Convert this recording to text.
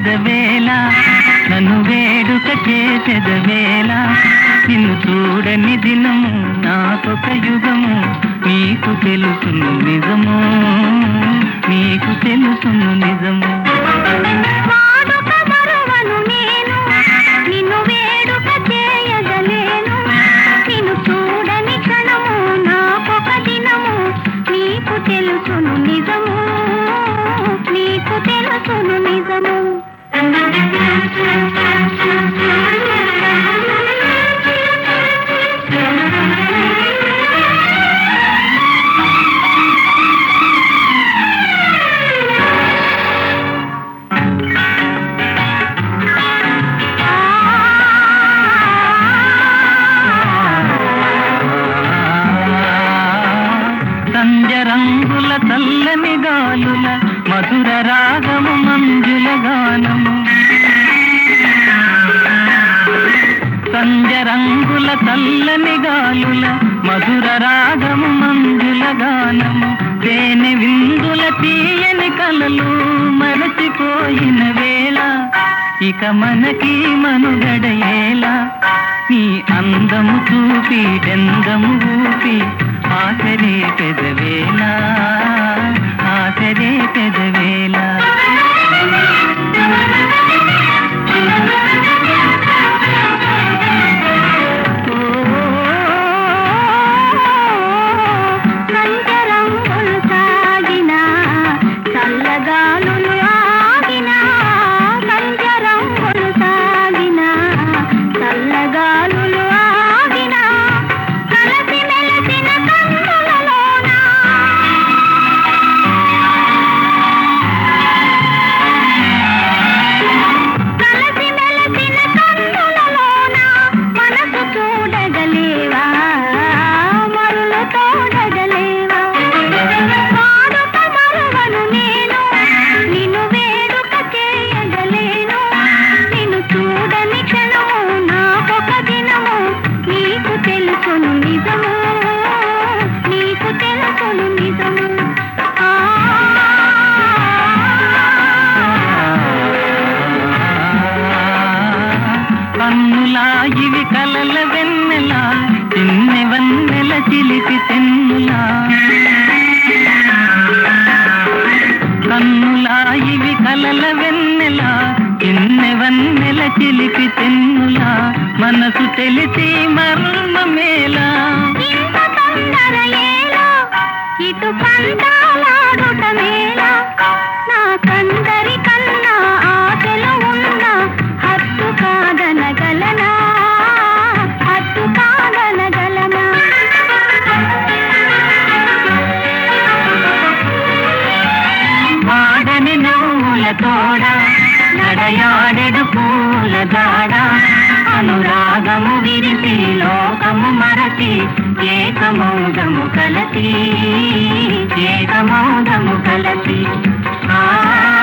పెదవేళ నన్ను వేడుక చేసెదవేళ నిన్ను చూడని దినము నాకొక యుగము నీకు తెలుసును నిజము నీకు తెలుసును నిజము వాడుక మరువను నేను నిన్ను వేడుక చేయగలేను నిన్ను చూడని క్షణము నాకొక దినము నీకు తెలుసును నిజము నీకు తెలుసును నిజము సంజ రంగుల చల్లని గాలుల మధుర రాగము మంజుల గానము సంజ రంగుల చల్లని గాలుల మధుర రాగము మంజుల గానము తేనె విందుల తీయని కలలు మరచిపోయిన వేళ ఇక మనకి మనుగడయేలా నీ అందము చూపి డెందము ఊపి ఆసరే పెదవేళ ఆసరే పెదవేళ కంచరంగులు సాగిన చల్లగాలులు ఆగిన కంచరంగులు సాగిన చల్లగాలులు ఆగిన కలసి మెలసిన కన్నులలోన కలసి మెలసిన కన్నులలోన మనసు చూడగలేవా మరులు తోడగలేవా వాడుక మరువను నేను నిన్ను వేడుక చేయగలేను నిన్ను చూడని క్షణము నాకొక దినము నీకు తెలుసును నిజము నీకు తెలుసును నిజము ఆ కన్నులా ఇవి కలల వెన్నెలా చిన్నె వన్నెల చిలిపి తెన్నులా కన్నులా ఇవి కలల వెన్నెలా చిన్నె వన్నెల చిలిపి తెన్నులా మనసు తెలిసి మర్మమేలా ఇంత తొందర ఏలా ఇటు పంటాలాడుట మేలా నా కందరి కన్నా ఆశలు ఉన్న హత్తు కాదనగలనా హత్తు కాదనగలనా వాడని నవ్వుల తోడ నడయాడెడు పూల దాడ అనురాగము విరిసి లోకము మరచి ఏకమౌదము కలసి ఏకమౌదము కలసి ఆ